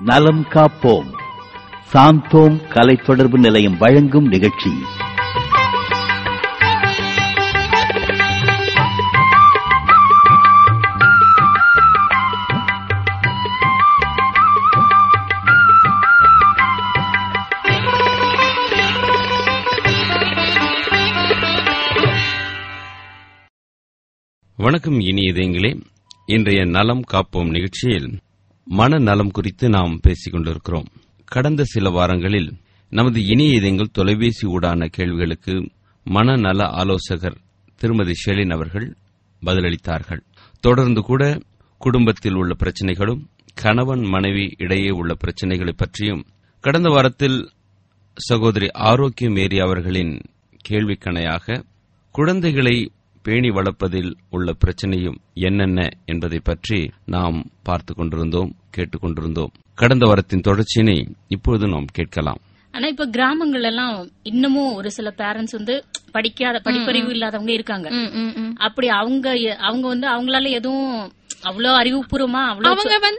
நலம் காப்போம் சாந்தோம் கலை தொடர்பு நிலையம் வழங்கும் நிகழ்ச்சி வணக்கம் இனிய இதயங்களே இன்றைய நலம் காப்போம் நிகழ்ச்சியில் மனநலம் குறித்து நாம் பேசிக் கொண்டிருக்கிறோம் கடந்த சில வாரங்களில் நமது இனிய இதயங்கள் தொலைபேசி ஊடான கேள்விகளுக்கு மனநல ஆலோசகர் திருமதி ஷெலின் அவர்கள் பதிலளித்தார்கள் தொடர்ந்து கூட குடும்பத்தில் உள்ள பிரச்சனைகளும் கணவன் மனைவி இடையே உள்ள பிரச்சனைகளை பற்றியும் கடந்த வாரத்தில் சகோதரி ஆரோக்கிய மேரி அவர்களின் கேள்விக்கணையாக குழந்தைகளை பேணி வளர்ப்பதில் உள்ள பிரச்சனையும் என்னென்ன என்பதை பற்றி நாம் பார்த்துக் கொண்டிருந்தோம் கேட்டுக் கொண்டிருந்தோம் கடந்த வாரத்தின் தொடர்ச்சியினை இப்பொழுது நாம் கேட்கலாம் ஆனா இப்ப கிராமங்கள் எல்லாம் இன்னமும் ஒரு சில பேரண்ட்ஸ் வந்து படிக்காத படிப்பறிவு இல்லாதவங்க இருக்காங்க ம், ம், ம். அப்படி அவங்க அவங்க வந்து அவங்களால எதுவும் அவ்வளவு அறிவுபூர்வமா அவ்வளவு அவங்க வந்து